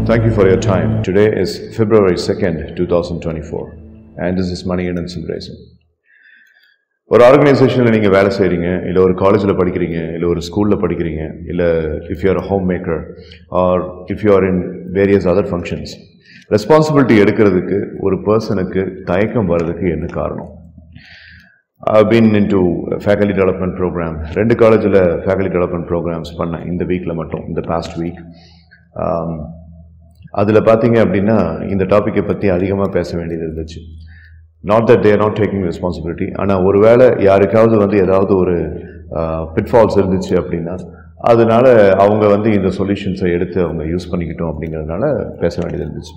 Thank you for your time. Today is February 2nd, 2024, and this is Money and Inspiration. ஒரு ஆர்கனைசேஷனில் நீங்கள் வேலை செய்கிறீங்க இல்லை ஒரு காலேஜில் படிக்கிறீங்க இல்லை ஒரு ஸ்கூலில் படிக்கிறீங்க இல்லை if you're homemaker or if you are in various other functions responsibility எடுக்கிறதுக்கு ஒரு பர்சனுக்கு தயக்கம் வர்றதுக்கு என்ன காரணம் been into faculty development program ரெண்டு காலேஜில் ஃபேக்கல்டி டெவலப்மெண்ட் ப்ரோக்ராம்ஸ் பண்ணேன் இந்த வீக்கில் மட்டும் இந்த பாஸ்ட் வீக் அதில் பார்த்தீங்க அப்படின்னா இந்த டாப்பிக்கை பற்றி அதிகமாக பேச வேண்டியது இருந்துச்சு not that there not taking responsibility ஆனால் ஒருவேளை யாருக்காவது வந்து ஏதாவது ஒரு பிட்ஃபால்ஸ் இருந்துச்சு அப்படின்னா அதனால அவங்க வந்து இந்த சொல்யூஷன்ஸை எடுத்து அவங்க யூஸ் பண்ணிக்கிட்டோம் அப்படிங்கிறதுனால பேச வேண்டியது இருந்துச்சு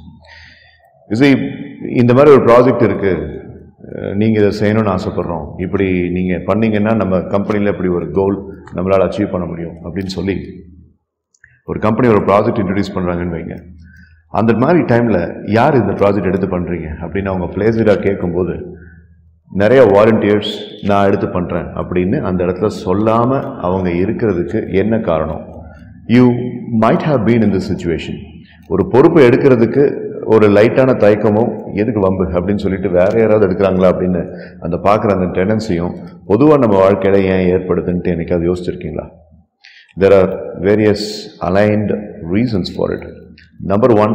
இது இந்த மாதிரி ஒரு ப்ராஜெக்ட் இருக்குது நீங்கள் இதை செய்யணும்னு ஆசைப்பட்றோம் இப்படி நீங்கள் பண்ணீங்கன்னா நம்ம கம்பெனியில் இப்படி ஒரு கோல் நம்மளால் அச்சீவ் பண்ண முடியும் அப்படின்னு சொல்லி ஒரு கம்பெனி ஒரு ப்ராஜெக்ட் இன்ட்ரடியூஸ் பண்ணுறாங்கன்னு வைங்க அந்த மாதிரி டைமில் யார் இந்த ப்ராஜெக்ட் எடுத்து பண்ணுறீங்க அப்படின்னு அவங்க பிளேஸிடாக கேட்கும்போது நிறைய வாலண்டியர்ஸ் நான் எடுத்து பண்ணுறேன் அப்படின்னு அந்த இடத்துல சொல்லாமல் அவங்க இருக்கிறதுக்கு என்ன காரணம் you might have been in this situation ஒரு பொறுப்பை எடுக்கிறதுக்கு ஒரு லைட்டான தயக்கமும் எதுக்கு வம்பு அப்படின்னு சொல்லிட்டு வேற யாராவது எடுக்கிறாங்களா அப்படின்னு அந்த பார்க்குற அந்த டெண்டன்சியும் பொதுவாக நம்ம வாழ்க்கையில ஏன் ஏற்படுதுன்ட்டு என்னைக்காவது யோசிச்சிருக்கீங்களா there are various aligned reasons for it number one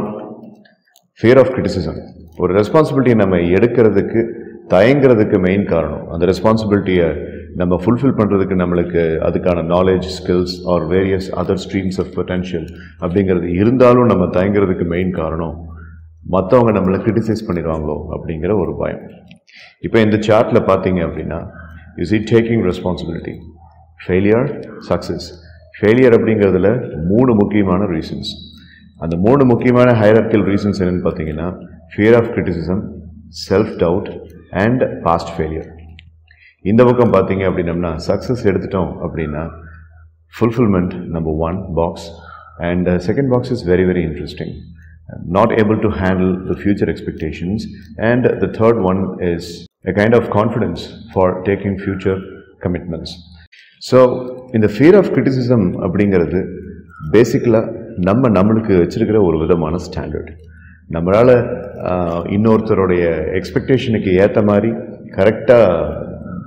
fear of criticism ஒரு ரெஸ்பான்சிபிலிட்டி நம்ம எடுக்கிறதுக்கு தயங்குறதுக்கு மெயின் காரணம் அந்த ரெஸ்பான்சிபிலிட்டியை நம்ம ஃபுல்ஃபில் பண்ணுறதுக்கு நம்மளுக்கு அதுக்கான knowledge skills or various other streams of potential அப்படிங்கிறது இருந்தாலும் நம்ம தயங்குறதுக்கு மெயின் காரணம் மற்றவங்க நம்மளை கிரிட்டிசைஸ் பண்ணிடுவாங்களோ அப்படிங்கிற ஒரு பயம் இப்போ இந்த சார்ட்டில் பார்த்தீங்க அப்படின்னா is it taking responsibility failure success failure அப்படிங்கிறதுல மூணு முக்கியமான ரீசன்ஸ் அந்த மூணு முக்கியமான ஹைரர்கில் ரீசன்ஸ் என்னென்னு பார்த்தீங்கன்னா fear of criticism self doubt and past failure இந்த பக்கம் பார்த்தீங்க அப்படின்னம்னா சக்ஸஸ் எடுத்துட்டோம் அப்படின்னா fulfilment number one box and second box is very very interesting not able to handle the future expectations and the third one is a kind of confidence for taking future commitments so இந்த fear of criticism அப்படிங்கிறது பேசிக்கலாக நம்ம நம்மளுக்கு வச்சிருக்கிற ஒரு விதமான standard நம்மளால் இன்னொருத்தருடைய எக்ஸ்பெக்டேஷனுக்கு ஏற்ற மாதிரி கரெக்டாக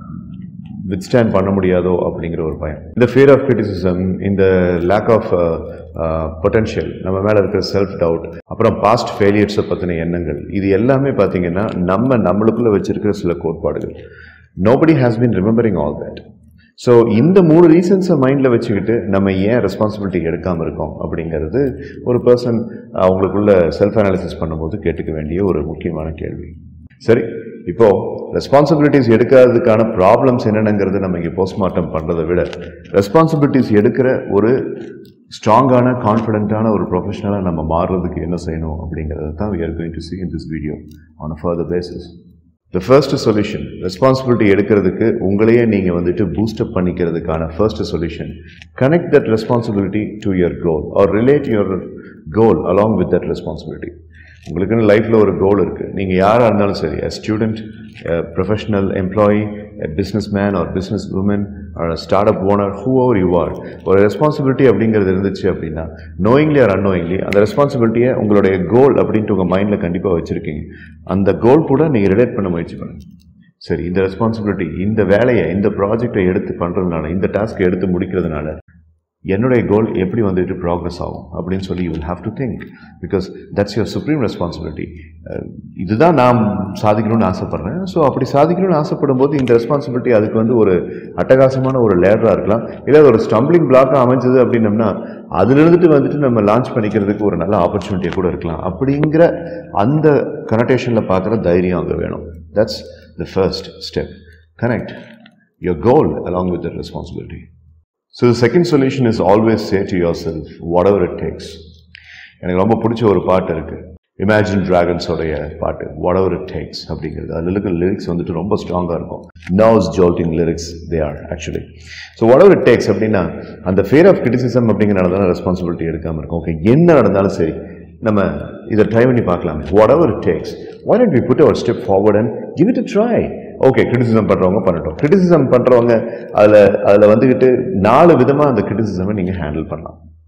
வித்ஸ்டாண்ட் பண்ண முடியாதோ அப்படிங்கிற ஒரு பயம் இந்த ஃபியர் ஆஃப் கிரிட்டிசிசம் இந்த லேக் ஆஃப் பொட்டென்ஷியல் நம்ம மேலே இருக்கிற செல்ஃப் டவுட் அப்புறம் பாஸ்ட் ஃபெயிலியர்ஸை பற்றின எண்ணங்கள் இது எல்லாமே பார்த்தீங்கன்னா நம்ம நம்மளுக்குள்ளே வச்சிருக்கிற சில கோட்பாடுகள் nobody has been remembering all that so இந்த மூணு ரீசன்ஸை மைண்டில் வச்சுக்கிட்டு நம்ம ஏன் ரெஸ்பான்சிபிலிட்டி எடுக்காமல் இருக்கோம் அப்படிங்கிறது ஒரு பர்சன் அவங்களுக்குள்ள செல்ஃப் அனாலிசிஸ் பண்ணும்போது கேட்டுக்க வேண்டிய ஒரு முக்கியமான கேள்வி சரி இப்போ ரெஸ்பான்சிபிலிட்டிஸ் எடுக்காததுக்கான ப்ராப்ளம்ஸ் என்னென்னங்கிறது நம்ம இங்கே போஸ்ட்மார்ட்டம் பண்ணுறதை விட ரெஸ்பான்சிபிலிட்டிஸ் எடுக்கிற ஒரு ஸ்ட்ராங்கான கான்ஃபிடென்ட்டான ஒரு ப்ரொஃபஷனலாக நம்ம மாறுறதுக்கு என்ன செய்யணும் அப்படிங்கிறத தான் we are going to see in this video on a further basis the first solution responsibility எடுக்கிறதுக்கு உங்களையே நீங்கள் வந்துட்டு பூஸ்டப் பண்ணிக்கிறதுக்கான first solution connect that responsibility to your goal or relate your goal along with that responsibility உங்களுக்குன்னு லைஃப்பில் ஒரு goal இருக்குது நீங்கள் யாராக இருந்தாலும் சரி a student professional employee businessman or businesswoman or startup owner whoever you are ஒரு responsibility அப்படிங்கிறது இருந்துச்சு அப்படின்னா நோயிங்லி ஆர் அன்னோயிங்லி அந்த ரெஸ்பான்சிபிலிட்டியை உங்களுடைய கோல் அப்படின்ட்டு உங்கள் மைண்டில் கண்டிப்பாக வச்சுருக்கீங்க அந்த கோல் கூட நீங்கள் ரிலேட் பண்ண முயற்சி பண்ணுங்கள் சரி இந்த ரெஸ்பான்சிபிலிட்டி இந்த வேலையை இந்த ப்ராஜெக்டை எடுத்து பண்ணுறதுனால இந்த டாஸ்க்கை எடுத்து முடிக்கிறதுனால என்னுடைய கோல் எப்படி வந்துட்டு ப்ராக்ரஸ் ஆகும் அப்படின்னு சொல்லி you will have to think because that's your supreme responsibility இதுதான் நான் சாதிக்கணும்னு ஆசைப்பட்றேன் ஸோ அப்படி சாதிக்கணும்னு ஆசைப்படும் போது இந்த ரெஸ்பான்சிபிலிட்டி அதுக்கு வந்து ஒரு அட்டகாசமான ஒரு லேடராக இருக்கலாம் இல்லை ஒரு ஸ்டம்பிளிங் பிளாக்காக அமைஞ்சது அப்படின்னம்னா அதுலேருந்துட்டு வந்துட்டு நம்ம லான்ச் பண்ணிக்கிறதுக்கு ஒரு நல்ல ஆப்பர்ச்சுனிட்டியாக கூட இருக்கலாம் அப்படிங்கிற அந்த கனெக்டேஷனில் பார்க்குற தைரியம் அங்கே வேணும் that's the first step connect your goal along with the responsibility so the second solution is always say to yourself whatever it takes எனக்கு ரொம்ப பிடிச்ச ஒரு பாட்டு இருக்குது இமேஜின் ட்ராகன்ஸோடைய பாட்டு வாட் எவர் இட் டேக்ஸ் அப்படிங்கிறது அதில் இருக்கிற லிரிக்ஸ் வந்துட்டு ரொம்ப ஸ்ட்ராங்காக இருக்கும் nerves jolting lyrics they are actually so whatever it takes அப்படின்னா அந்த ஃபேர் ஆஃப் கிரிட்டிசிசம் அப்படிங்கிறனால தான் ரெஸ்பான்சிபிலிட்டி எடுக்காமல் இருக்கும் ஓகே என்ன நடந்தாலும் சரி நம்ம இதை ட்ரை பண்ணி பார்க்கலாமே whatever it takes why don't we put our step forward and give it a try okay criticism பண்ணுறவங்க பண்ணட்டும் கிரிட்டிசிசம் பண்ணுறவங்க அதில் அதில் வந்துக்கிட்டு நாலு விதமாக அந்த கிரிட்டிசிசமை நீங்கள் ஹேண்டில் பண்ணலாம்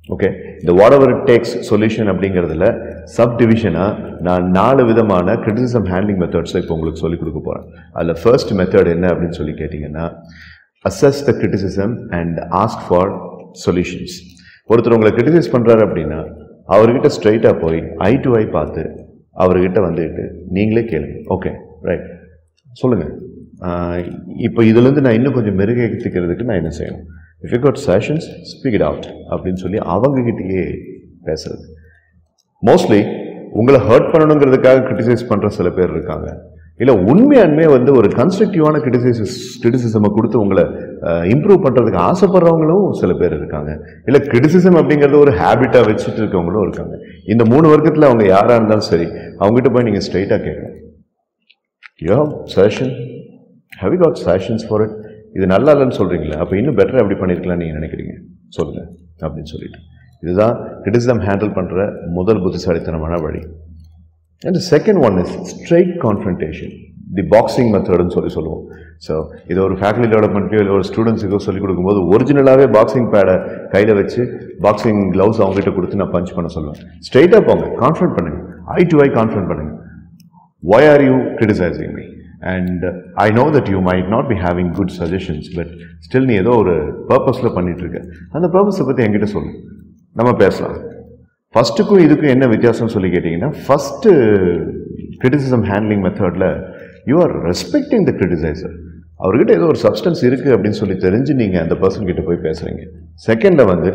ஓகே இந்த whatever it takes solution அப்படிங்கிறதுல சப் டிவிஷனாக நான் நாலு விதமான கிரிட்டிசிசம் ஹேண்ட்லிங் மெத்தட்ஸை இப்போ உங்களுக்கு சொல்லிக் கொடுக்க போகிறேன் அதில் ஃபர்ஸ்ட் மெத்தட் என்ன அப்படின்னு சொல்லி கேட்டிங்கன்னா assess the criticism and ask for solutions ஒருத்தர் உங்களை கிரிட்டிசைஸ் பண்ணுறாரு அப்படின்னா அவர்கிட்ட ஸ்ட்ரைட்டாக போய் ஐ டு ஐ பார்த்து அவர்கிட்ட வந்துட்டு நீங்களே கேளுங்க ஓகே ரைட் சொல்லுங்கள் இப்போ இதுலேருந்து நான் இன்னும் கொஞ்சம் மெருகேற்றிக்கிறதுக்கு நான் என்ன செய்யணும் if you got suggestions speak it out அப்படின்னு சொல்லி அவங்ககிட்டயே பேசுறது மோஸ்ட்லி உங்களை ஹர்ட் பண்ணணுங்கிறதுக்காக கிரிட்டிசைஸ் பண்ணுற சில பேர் இருக்காங்க இல்லை உண்மையான்மே வந்து ஒரு கன்ஸ்ட்ரக்டிவான கிரிட்டிசைசஸ் கிரிட்டிசிசமை கொடுத்து உங்களை இம்ப்ரூவ் பண்ணுறதுக்கு ஆசைப்படுறவங்களும் சில பேர் இருக்காங்க இல்லை கிரிட்டிசிசம் அப்படிங்கிறது ஒரு ஹேபிட்டாக வச்சுட்டு இருக்கவங்களும் இருக்காங்க இந்த மூணு வர்க்கத்தில் அவங்க யாராக இருந்தாலும் சரி அவங்ககிட்ட போய் நீங்கள் ஸ்ட்ரைட்டாக கேட்கணும் your suggestion how you got suggestions for it இது நல்லா இல்லைன்னு சொல்கிறீங்களே அப்போ இன்னும் பெட்டராக எப்படி பண்ணியிருக்கலாம் நீங்கள் நினைக்கிறீங்க சொல்லுங்கள் அப்படின்னு சொல்லிட்டு இதுதான் கிரிட்டிசிசம் ஹேண்டில் பண்ணுற முதல் புத்திசாலித்தனமான வழி and second one is straight confrontation the boxing மெத்தட்னு சொல்லி சொல்லுவோம் ஸோ இது ஒரு ஃபேக்கல்டி டெவலப்மெண்ட்டையோ இல்லை ஒரு ஸ்டூடெண்ட்ஸுக்கோ சொல்லிக் கொடுக்கும்போது ஒரிஜினலாகவே பாக்ஸிங் பேடை கையில் வச்சு பாக்ஸிங் க்ளவுஸ் அவங்ககிட்ட கொடுத்து நான் பஞ்ச் பண்ண சொல்லுவேன் ஸ்ட்ரைட்டாக போங்க கான்ஃபரன்ட் பண்ணுங்க ஐ டு ஐ கான்ஃபரன்ட் பண்ணுங்க why are you criticizing me and uh, i know that you might not be having good suggestions but still நீ ஏதோ ஒரு பர்பஸில் பண்ணிட்டு இருக்க அந்த பர்பஸை பற்றி என்கிட்ட சொல்லு நம்ம பேசலாம் ஃபஸ்ட்டுக்கும் இதுக்கும் என்ன வித்தியாசம் சொல்லி கேட்டிங்கன்னா ஃபஸ்ட்டு கிரிட்டிசிசம் ஹேண்ட்லிங் மெத்தடில் you are respecting the criticiser அவர்கிட்ட ஏதோ ஒரு சப்ஸ்டன்ஸ் இருக்குது அப்படின்னு சொல்லி தெரிஞ்சு நீங்கள் அந்த பர்சன் கிட்ட போய் பேசுகிறீங்க செகண்டில் வந்து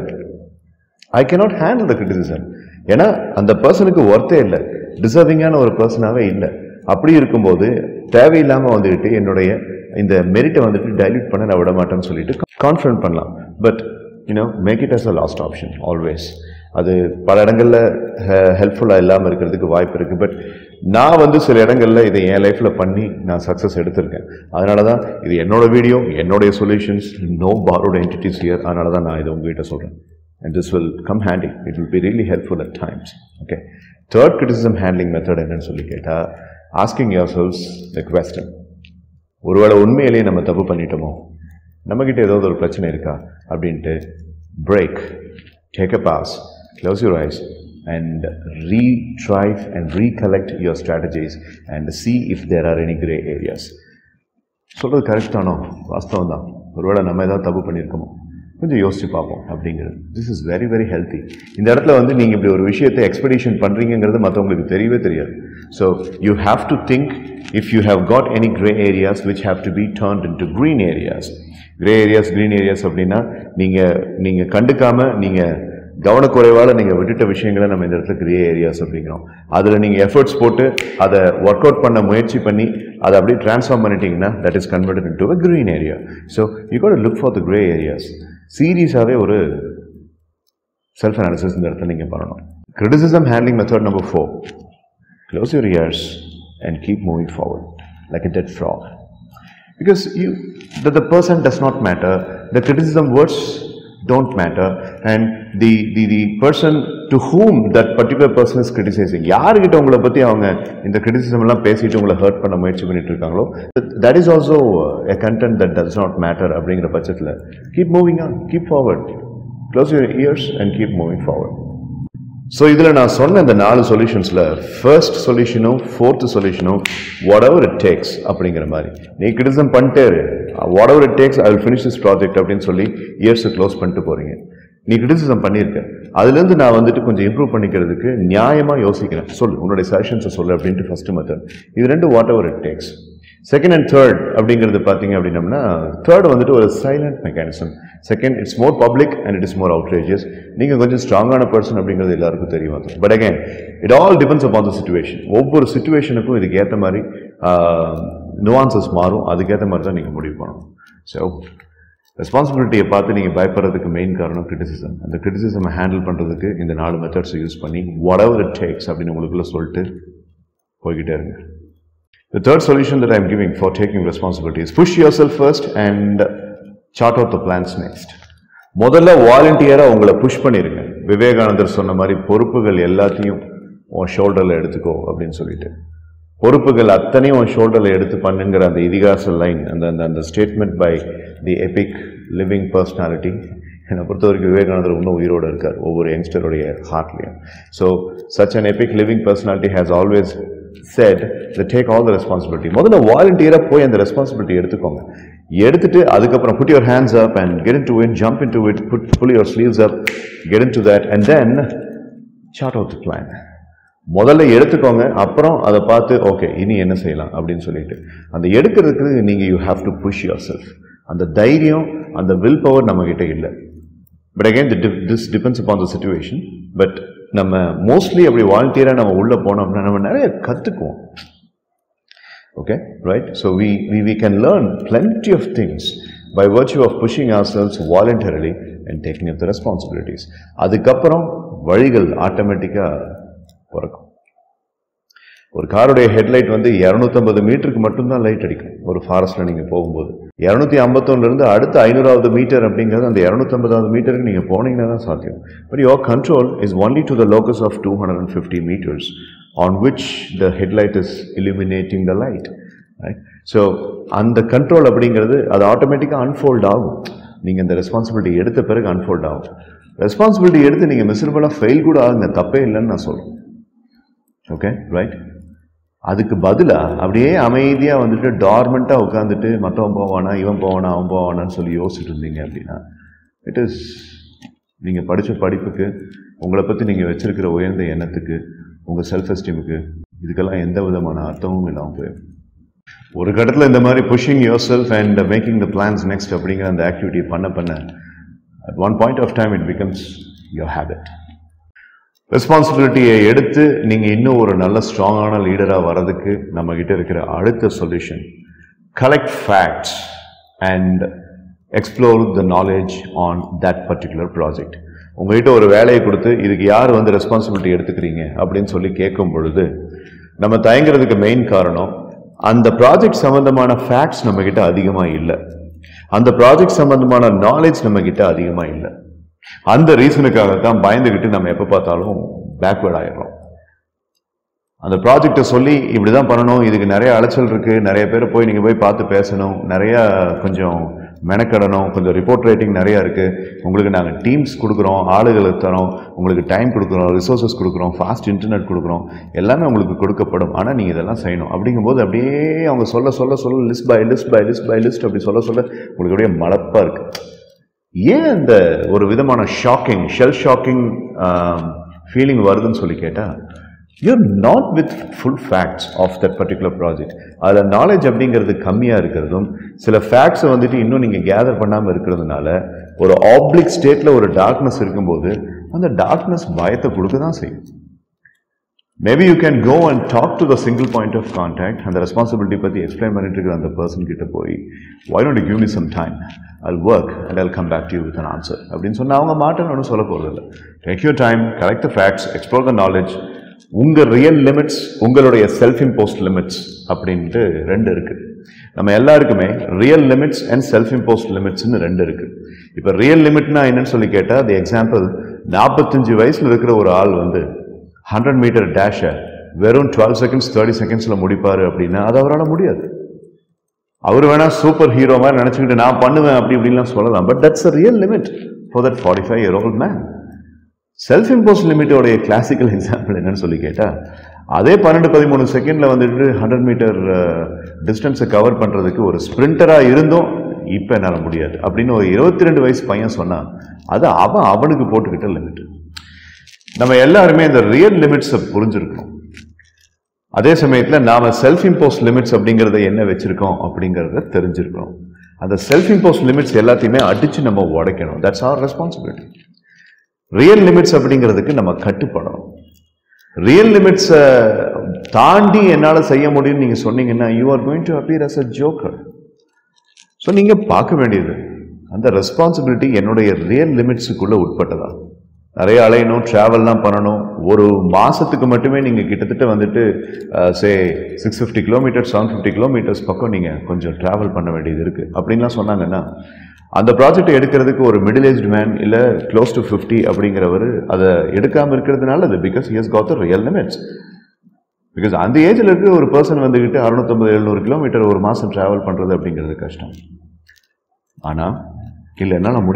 I cannot handle the criticism ஏன்னா அந்த பர்சனுக்கு ஒர்த்தே இல்லை டிசர்விங்கான ஒரு பர்சனாகவே இல்லை அப்படி இருக்கும்போது தேவையில்லாமல் வந்துக்கிட்டு என்னுடைய இந்த மெரிட்டை வந்துட்டு டைல்யூட் பண்ண நான் விட மாட்டேன்னு சொல்லிட்டு கான்ஃபிடன்ட் பண்ணலாம் but you know make it as a last option always அது பல இடங்களில் ஹெல்ப்ஃபுல்லாக இல்லாமல் இருக்கிறதுக்கு வாய்ப்பு இருக்குது பட் நான் வந்து சில இடங்களில் இதை என் லைஃப்பில் பண்ணி நான் சக்ஸஸ் எடுத்திருக்கேன் அதனால தான் இது என்னோட வீடியோ என்னுடைய solutions no borrowed entities here அதனால தான் நான் இதை உங்ககிட்ட சொல்கிறேன் and this will come handy. It will be really helpful at times. Okay. Third criticism handling method என்னன்னு சொல்லி கேட்டா asking yourselves the question. ஒருவேளை உண்மையிலேயே நம்ம தப்பு பண்ணிட்டோமோ நம்மக்கிட்ட ஏதாவது ஒரு பிரச்சனை இருக்கா அப்படின்ட்டு break take a pause close your eyes and retrieve and recollect your strategies and see if there are any grey areas சொல்கிறது கரெக்ட் தானோ வாஸ்தவம் தான் ஒருவேளை நம்ம ஏதாவது தப்பு பண்ணியிருக்கோமோ கொஞ்சம் யோசிச்சு பார்ப்போம் அப்படிங்கிறது this is very very healthy இந்த இடத்துல வந்து நீங்கள் இப்படி ஒரு விஷயத்தை எக்ஸ்பெடிஷன் பண்ணுறீங்கிறது மற்றவங்களுக்கு தெரியவே தெரியாது so you have to think if you have got any grey areas which have to be turned into green areas grey areas green areas அப்படின்னா நீங்கள் நீங்கள் கண்டுக்காமல் நீங்கள் கவனக்குறைவால் நீங்கள் விட்டுட்ட விஷயங்களை நம்ம இந்த இடத்துல கிரே ஏரியாஸ் அப்படிங்கிறோம் அதில் நீங்கள் எஃபர்ட்ஸ் போட்டு அதை ஒர்க் அவுட் பண்ண முயற்சி பண்ணி அதை அப்படியே ட்ரான்ஸ்ஃபார்ம் பண்ணிட்டீங்கன்னா that is converted into a green area so you got look for the grey areas சீரியஸாகவே ஒரு செல்ஃப் அனாலிசிஸ் இந்த இடத்துல நீங்கள் பண்ணணும் criticism handling method number four close your ears and keep moving forward like a dead frog because you the, the person does not matter the criticism words don't matter and the, the the person to whom that particular person is criticizing யாருக்கிட்ட உங்களை பற்றி அவங்க இந்த criticism எல்லாம் பேசிட்டு உங்களை hurt பண்ண முயற்சி பண்ணிட்டு இருக்காங்களோ that is also a content that does not matter அப்படிங்கிற பட்சத்தில் keep moving on keep forward close your ears and keep moving forward so இதில் நான் சொன்ன இந்த நாலு சொல்யூஷன்ஸில் ஃபர்ஸ்ட் சொல்யூஷனும் ஃபோர்த்து சொல்யூஷனும் வாட் எவர் இட் டேக்ஸ் அப்படிங்கிற மாதிரி நீ கிரிட்டிசம் பண்ணிட்டே whatever it takes I will finish this project அப்படின்னு சொல்லி இயர்ஸை க்ளோஸ் பண்ணிட்டு போகிறீங்க நீ கிரிட்டிசிசம் பண்ணியிருக்க அதுலேருந்து நான் வந்துட்டு கொஞ்சம் இம்ப்ரூவ் பண்ணிக்கிறதுக்கு நியாயமாக யோசிக்கிறேன் சொல்லு உன்னுடைய சஜஷன்ஸை சொல்லு அப்படின்ட்டு ஃபஸ்ட்டு மெத்தட் இது ரெண்டு whatever it takes second and third அப்படிங்கிறது பார்த்தீங்க அப்படின்னம்னா தேர்ட் வந்துட்டு ஒரு silent mechanism second it's more public and it is more outrageous நீங்கள் கொஞ்சம் ஸ்ட்ராங்கான பர்சன் அப்படிங்கிறது எல்லாருக்கும் தெரியும் அது but again it all depends upon the situation ஒவ்வொரு சுச்சுவேஷனுக்கும் இதுக்கு ஏற்ற மாதிரி நுவான்சஸ் மாறும் அதுக்கேற்ற மாதிரி தான் நீங்கள் முடிவு பண்ணணும் ஸோ ரெஸ்பான்சிபிலிட்டியை பார்த்து நீங்கள் பயப்படுறதுக்கு மெயின் காரணம் கிரிட்டிசிசம் அந்த கிரிட்டிசிசமை ஹேண்டில் பண்ணுறதுக்கு இந்த நாலு மெத்தட்ஸை யூஸ் பண்ணி வாட் எவர் இட் டேக்ஸ் அப்படின்னு உங்களுக்குள்ள சொல்லிட்டு போய்கிட்டே இருங்க The third solution that I'm giving for taking responsibility is push yourself first and chart out the plans next. முதல்ல வாலண்டியராக உங்களை புஷ் பண்ணிருங்க விவேகானந்தர் சொன்ன மாதிரி பொறுப்புகள் எல்லாத்தையும் உன் ஷோல்டரில் எடுத்துக்கோ அப்படின்னு சொல்லிட்டு பொறுப்புகள் அத்தனையும் உன் ஷோல்டரில் எடுத்து பண்ணுங்கிற அந்த இதிகாச லைன் அந்த அந்த அந்த statement by the epic living personality என்னை பொறுத்த வரைக்கும் விவேகானந்தர் இன்னும் உயிரோடு இருக்கார் ஒவ்வொரு யங்ஸ்டருடைய ஹார்ட்லேயும் so such an epic living personality has always set the take all the responsibility முதல்ல வாலண்டியராக போய் அந்த ரெஸ்பான்சிபிலிட்டி எடுத்துக்கோங்க எடுத்துட்டு அதுக்கப்புறம் put your hands up and get into it jump into it put pull your sleeves up get into that and then chart out the plan முதல்ல எடுத்துக்கோங்க அப்புறம் அதை பார்த்து ஓகே இனி என்ன செய்யலாம் அப்படின்னு சொல்லிட்டு அந்த எடுக்கிறதுக்கு நீங்கள் you have to push yourself அந்த தைரியம் அந்த வில் பவர் நம்மக்கிட்ட இல்லை but again this depends upon the situation but நம்ம மோஸ்ட்லி அப்படி வாலண்டியராக நம்ம உள்ளே போனோம்னா நம்ம நிறைய கற்றுக்குவோம் okay right so we, we we can learn plenty of things by virtue of pushing ourselves voluntarily and taking up the responsibilities அதுக்கப்புறம் வழிகள் ஆட்டோமேட்டிக்காக பிறக்கும் ஒரு காருடைய ஹெட்லைட் வந்து இரநூத்தம்பது மீட்டருக்கு மட்டும்தான் லைட் அடிக்கும் ஒரு ஃபாரஸ்ட்டில் நீங்கள் போகும்போது இரநூத்தி ஐம்பத்தொன்னுலேருந்து அடுத்த ஐநூறாவது மீட்டர் அப்படிங்கிறது அந்த இரநூத்தம்பதாவது மீட்டருக்கு நீங்கள் போனீங்கன்னா தான் சாத்தியம் but your control is only to the locus of two hundred and fifty metres on which the headlight is illuminating the light right so அந்த கண்ட்ரோல் அப்படிங்கிறது அது ஆட்டோமேட்டிக்காக அன்ஃபோல்ட் ஆகும் நீங்கள் இந்த ரெஸ்பான்சிபிலிட்டி எடுத்த பிறகு அன்ஃபோல்ட் ஆகும் ரெஸ்பான்சிபிலிட்டி எடுத்து நீங்கள் மிசரபுளாக ஃபெயில் கூட ஆகுங்க தப்பே இல்லைன்னு நான் சொல்கிறேன் ஓகே ரைட் அதுக்கு பதிலாக அப்படியே அமைதியாக வந்துட்டு டார்மெண்ட்டாக உட்காந்துட்டு மற்றவன் போவானா இவன் போவானா அவன் போவானான்னு சொல்லி யோசிச்சுட்டு இருந்தீங்க அப்படின்னா இட் இஸ் நீங்கள் படித்த படிப்புக்கு உங்களை பற்றி நீங்கள் வச்சிருக்கிற உயர்ந்த எண்ணத்துக்கு உங்கள் செல்ஃப் எஸ்டீமுக்கு இதுக்கெல்லாம் எந்த விதமான அர்த்தமும் இல்லாமல் போயிடும் ஒரு கட்டத்தில் இந்த மாதிரி pushing yourself and making the plans next அப்படிங்கிற அந்த ஆக்டிவிட்டி பண்ண பண்ண at one point of time it becomes your habit ரெஸ்பான்சிபிலிட்டியை எடுத்து நீங்கள் இன்னும் ஒரு நல்ல ஸ்ட்ராங்கான லீடராக வர்றதுக்கு நம்மக்கிட்ட இருக்கிற அடுத்த solution collect facts and explore the knowledge on that particular project உங்ககிட்ட ஒரு வேலையை கொடுத்து இதுக்கு யார் வந்து ரெஸ்பான்சிபிலிட்டி எடுத்துக்கிறீங்க அப்படின்னு சொல்லி கேட்கும் பொழுது நம்ம தயங்குறதுக்கு மெயின் காரணம் அந்த ப்ராஜெக்ட் சம்பந்தமான ஃபேக்ட்ஸ் நம்மக்கிட்ட அதிகமாக இல்லை அந்த ப்ராஜெக்ட் சம்பந்தமான நாலேஜ் நம்மக்கிட்ட அதிகமாக இல்லை அந்த ரீசனுக்காக தான் பயந்துக்கிட்டு நம்ம எப்போ பார்த்தாலும் பேக்வேர்ட் ஆயிடுறோம் அந்த ப்ராஜெக்டை சொல்லி இப்படி தான் பண்ணணும் இதுக்கு நிறைய அலைச்சல் இருக்குது நிறைய பேர் போய் நீங்கள் போய் பார்த்து பேசணும் நிறைய கொஞ்சம் மெனக்கடணும் கொஞ்சம் ரிப்போர்ட் ரைட்டிங் நிறையா இருக்குது உங்களுக்கு நாங்கள் டீம்ஸ் கொடுக்குறோம் ஆளுகளை தரோம் உங்களுக்கு டைம் கொடுக்குறோம் ரிசோர்ஸஸ் கொடுக்குறோம் ஃபாஸ்ட் இன்டர்நெட் கொடுக்குறோம் எல்லாமே உங்களுக்கு கொடுக்கப்படும் ஆனால் நீங்கள் இதெல்லாம் செய்யணும் அப்படிங்கும்போது அப்படியே அவங்க சொல்ல சொல்ல சொல்ல list by list by list by list அப்படி சொல்ல சொல்ல உங்களுக்கு அப்படியே மலப்பாக இருக்குது ஏன் அந்த ஒரு விதமான ஷாக்கிங் ஷெல் ஷாக்கிங் ஃபீலிங் வருதுன்னு சொல்லி கேட்டால் you're not with full facts of that particular project அதில் நாலேஜ் அப்படிங்கிறது கம்மியாக இருக்கிறதும் சில ஃபேக்ட்ஸை வந்துட்டு இன்னும் நீங்கள் கேதர் பண்ணாமல் இருக்கிறதுனால ஒரு ஆப்ளிக் ஸ்டேட்டில் ஒரு டார்க்னஸ் இருக்கும்போது அந்த டார்க்னஸ் பயத்தை கொடுக்க தான் செய்யும் maybe you can go and talk to the single point of contact அந்த ரெஸ்பான்சிபிலிட்டி பற்றி எக்ஸ்பிளைன் பண்ணிட்டு இருக்கிற அந்த பர்சன் கிட்ட போய் why don't give me some time I'll work and I'll come back to you with an answer அப்படின்னு சொன்னால் அவங்க மாட்டேன்னு ஒன்றும் சொல்ல போகிறதில்ல take your time collect the facts explore the knowledge உங்கள் ரியல் லிமிட்ஸ் உங்களுடைய செல்ஃப் இம்போஸ்ட் லிமிட்ஸ் அப்படின்ட்டு ரெண்டு இருக்குது நம்ம எல்லாருக்குமே real limits and self imposed லிமிட்ஸ்னு ரெண்டு இருக்குது இப்போ ரியல் லிமிட்னா என்னன்னு சொல்லி கேட்டால் அது எக்ஸாம்பிள் நாற்பத்தஞ்சு வயசில் இருக்கிற ஒரு ஆள் வந்து ஹண்ட்ரட் மீட்டர் டேஷை வெறும் டுவெல் செகண்ட்ஸ் தேர்ட்டி செகண்ட்ஸில் முடிப்பார் அப்படின்னா அது அவரால் முடியாது அவர் வேணா சூப்பர் ஹீரோ மாதிரி நினச்சிக்கிட்டு நான் பண்ணுவேன் அப்படி இப்படின்லாம் சொல்லலாம் but that's a real limit for that forty five year old man self impose லிமிட்டோடைய கிளாசிக்கல் எக்ஸாம்பிள் என்னன்னு சொல்லி கேட்டால் அதே பன்னெண்டு பதிமூணு செகண்டில் வந்துட்டு ஹண்ட்ரட் மீட்டர் டிஸ்டன்ஸை கவர் பண்ணுறதுக்கு ஒரு ஸ்ப்ரிண்டராக இருந்தும் இப்போ என்னால் முடியாது அப்படின்னு ஒரு இருபத்தி ரெண்டு வயசு பையன் சொன்னான் அது அவன் அவனுக்கு போட்டுக்கிட்ட லிமிட் நம்ம எல்லாருமே இந்த ரியல் லிமிட்ஸை புரிஞ்சிருக்கணும் அதே சமயத்தில் நாம செல்ஃப் இம்போஸ் லிமிட்ஸ் அப்படிங்கிறத என்ன வச்சிருக்கோம் அப்படிங்கிறத தெரிஞ்சிருக்கணும் அந்த செல்ஃப் இம்போஸ் லிமிட்ஸ் எல்லாத்தையுமே அடிச்சு நம்ம உடைக்கணும் that's our responsibility real limits அப்படிங்கிறதுக்கு நம்ம கட்டுப்படணும் ரியல் லிமிட்ஸை தாண்டி என்னால் செய்ய முடியும்னு நீங்கள் சொன்னீங்கன்னா you are going to appear as a joker so நீங்கள் பார்க்க வேண்டியது அந்த ரெஸ்பான்சிபிலிட்டி என்னுடைய ரியல் லிமிட்ஸுக்குள்ளே உட்பட்டதா நிறைய அலையணும் ட்ராவல்லாம் பண்ணணும் ஒரு மாதத்துக்கு மட்டுமே நீங்கள் கிட்டத்தட்ட வந்துட்டு say six fifty kilometres seven fifty kilometres பக்கம் நீங்கள் கொஞ்சம் ட்ராவல் பண்ண வேண்டியது இருக்குது அப்படின்லாம் சொன்னாங்கன்னா அந்த ப்ராஜெக்ட் எடுக்கிறதுக்கு ஒரு மிடில் ஏஜ்டு மேன் இல்லை க்ளோஸ் டு ஃபிஃப்டி அப்படிங்கிறவர் அதை எடுக்காமல் இருக்கிறதுனால அது because he's got the real limits because அந்த ஏஜில் இருக்க ஒரு பர்சன் வந்துக்கிட்டு அறுநூத்தம்பது எழுநூறு கிலோமீட்டர் ஒரு மாதம் ட்ராவல் பண்ணுறது அப்படிங்கிறது கஷ்டம் ஆனால் இல்லை என்னால் முடியும்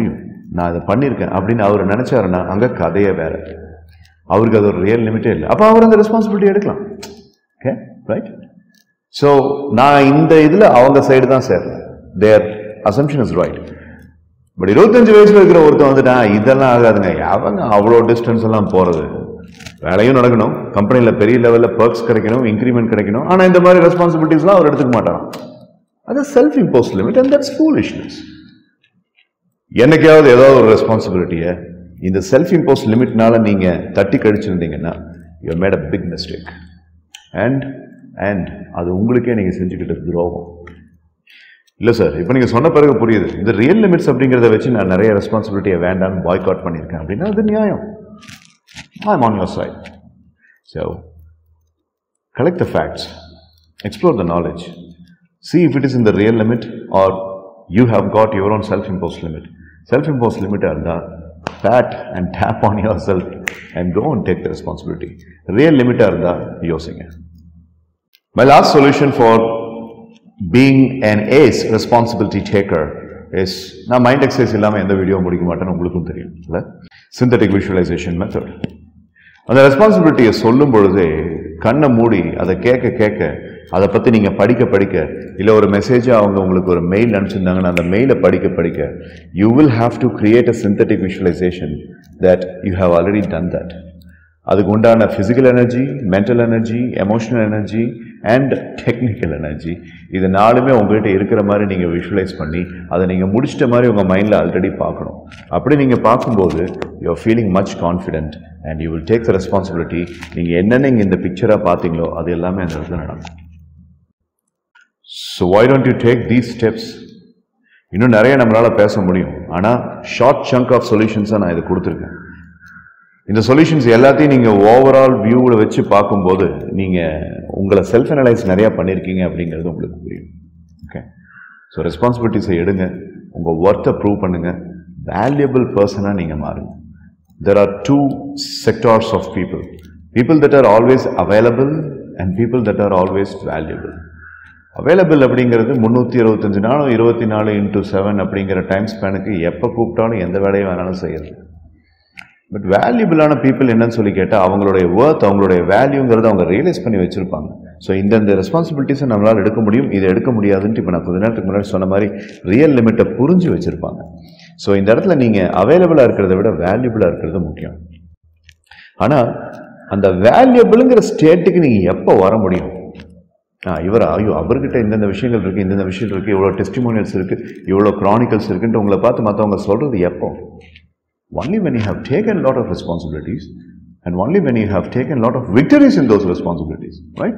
நான் இதை பண்ணியிருக்கேன் அப்படின்னு அவர் நினச்சாருன்னா அங்கே கதையே வேற அவருக்கு அது ஒரு ரியல் லிமிட்டே இல்லை அப்போ அவர் அந்த ரெஸ்பான்சிபிலிட்டி எடுக்கலாம் ஓகே ரைட் ஸோ நான் இந்த இதில் அவங்க சைடு தான் சேர்றேன் their assumption is right but இருபத்தஞ்சு வயசுல இருக்கிற ஒருத்தன் வந்துட்டான் இதெல்லாம் ஆகாதுங்க அவங்க அவ்வளோ டிஸ்டன்ஸ் எல்லாம் போகிறது வேலையும் நடக்கணும் கம்பெனியில் பெரிய லெவலில் பர்க்ஸ் கிடைக்கணும் இன்க்ரிமெண்ட் கிடைக்கணும் ஆனால் இந்த மாதிரி ரெஸ்பான்சிபிலிட்டிஸ்லாம் அவர் எடுத்துக்க மாட்டாராம் அது self impose limit and that's foolishness என்னைக்காவது ஏதாவது ஒரு ரெஸ்பான்சிபிலிட்டியை இந்த செல்ஃப் இம்போஸ் லிமிட்னால நீங்க தட்டி கழிச்சிருந்தீங்கன்னா you made a big mistake and and அது உங்களுக்கே நீங்க செஞ்சுக்கிட்ட துரோகம் இல்லை சார் இப்போ நீங்கள் சொன்ன பிறகு புரியுது இந்த ரியல் லிமிட்ஸ் அப்படிங்கிறத வச்சு நான் நிறைய ரெஸ்பான்சிபிலிட்டியை வேண்டாம்னு பாய்க் அவுட் பண்ணியிருக்கேன் அப்படின்னா அது நியாயம் I on your side so collect the facts, explore the knowledge, see if it is in the real limit or you have got your own self imposed limit. Self imposed limit இருந்தா pat and tap on yourself and go and take the responsibility. Real limit இருந்தா யோசிங்க. My last solution for being an ace responsibility taker is நான் mind exercise இல்லாமல் எந்த video முடிக்க மாட்டேன்னு உங்களுக்கும் தெரியும் இல்லை சிந்தட்டிக் விஷுவலைசேஷன் மெத்தட் அந்த ரெஸ்பான்சிபிலிட்டியை சொல்லும் பொழுதே கண்ணை மூடி அதை கேட்க கேட்க அதை பற்றி நீங்கள் படிக்க படிக்க இல்லை ஒரு மெசேஜை அவங்க உங்களுக்கு ஒரு மெயில் அனுப்பிச்சிருந்தாங்கன்னா அந்த மெயிலை படிக்க படிக்க you will have to create a synthetic visualisation that you have already done that அதுக்கு உண்டான physical energy mental energy emotional energy and technical energy இது நாலுமே உங்கள்கிட்ட இருக்கிற மாதிரி நீங்கள் விஷுவலைஸ் பண்ணி அதை நீங்கள் முடிச்சிட்ட மாதிரி உங்கள் மைண்டில் ஆல்ரெடி பார்க்கணும் அப்படி நீங்கள் பார்க்கும்போது you're feeling much confident and you will take the responsibility நீங்கள் என்னென்ன இங்கே இந்த பிக்சராக பார்த்தீங்களோ அது எல்லாமே அந்த இடத்துல நடக்கும் so why don't you take these steps இன்னும் நிறைய நம்மளால் பேச முடியும் ஆனால் ஷார்ட் சங்க் ஆஃப் சொல்யூஷன்ஸாக நான் இதை கொடுத்துருக்கேன் இந்த சொல்யூஷன்ஸ் எல்லாத்தையும் நீங்கள் ஓவரால் வியூவில் வச்சு பார்க்கும்போது நீங்கள் உங்களை செல்ஃப் அனலைஸ் நிறையா பண்ணியிருக்கீங்க அப்படிங்கிறது உங்களுக்கு புரியும் ஓகே ஸோ ரெஸ்பான்சிபிலிட்டிஸை எடுங்க உங்கள் ஒர்த்தை ப்ரூவ் பண்ணுங்கள் வேல்யூபிள் பர்சனாக நீங்கள் மாறுங்க there are two sectors of people people that are always available and people that are always valuable available அப்படிங்கிறது முந்நூற்றி இருபத்தஞ்சு நாளும் இருபத்தி நாலு இன்டூ செவன் அப்படிங்கிற டைம் ஸ்பேனுக்கு எப்போ கூப்பிட்டாலும் எந்த வேலையை வேணாலும் செய்யறது பட் வேல்யூபிளான பீப்புள் என்னன்னு சொல்லி கேட்டால் அவங்களுடைய ஒர்த் அவங்களுடைய வேல்யூங்கிறத அவங்க ரியலைஸ் பண்ணி வச்சிருப்பாங்க ஸோ இந்தந்த ரெஸ்பான்சிபிலிட்டிஸை நம்மளால் எடுக்க முடியும் இதை எடுக்க முடியாதுன்ட்டு இப்போ நான் கொஞ்ச நேரத்துக்கு முன்னாடி சொன்ன மாதிரி ரியல் லிமிட்டை புரிஞ்சு வச்சிருப்பாங்க ஸோ இந்த இடத்துல நீங்கள் அவைலபிளாக இருக்கிறத விட வேல்யூபிளாக இருக்கிறது முக்கியம் ஆனால் அந்த வேல்யூபிளுங்கிற ஸ்டேட்டுக்கு நீங்கள் எப்போ வர முடியும் ஆ இவர் ஐயோ அவர்கிட்ட இந்தந்த விஷயங்கள் இருக்குது இந்தந்த விஷயங்கள் இருக்குது இவ்வளோ டெஸ்டிமோனியல்ஸ் இருக்குது இவ்வளோ க்ரானிக்கல்ஸ் இருக்குன்ட்டு உங்களை பார்த்து மற்றவங்க சொல்கிறது எப்போ only when you have taken a lot of responsibilities and only when you have taken a lot of victories in those responsibilities, right?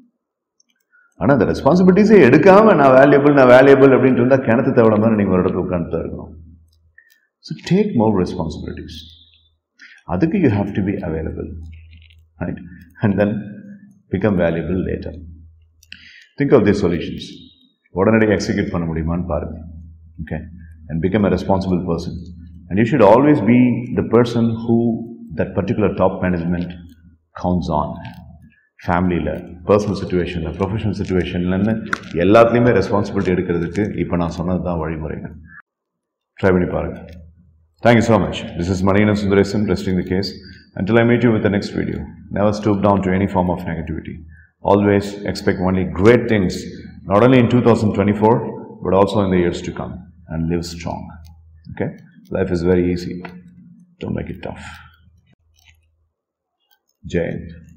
ஆனால் அந்த ரெஸ்பான்சிபிலிட்டிஸே எடுக்காம நான் வேல்யூபிள் நான் வேல்யூபிள் அப்படின்ட்டு இருந்தால் கிணத்து தவிர மாதிரி நீங்கள் ஒரு இடத்துல உட்காந்து தான் இருக்கணும் ஸோ டேக் மோர் ரெஸ்பான்சிபிலிட்டிஸ் அதுக்கு you have to be available right and then become valuable later think of the solutions உடனடியாக எக்ஸிக்யூட் பண்ண முடியுமான்னு பாருங்க okay and become a responsible person And you should always be the person who that particular top management counts on. ஃபேமிலியில் personal சுச்சுவேஷனில் professional சுச்சுவேஷன்லன்னு எல்லாத்துலேயுமே responsibility எடுக்கிறதுக்கு இப்போ நான் சொன்னது தான் வழிமுறைங்க ட்ரை பண்ணி பாருங்கள் thank you so much this is Maniyan Sundaresan resting the case until I meet you with the next video. Never stoop down to any form of negativity. Always expect only great things, not only in 2024, but also in the years to come, and live strong. Okay? Life is very easy. Don't make it tough. Jai Hind.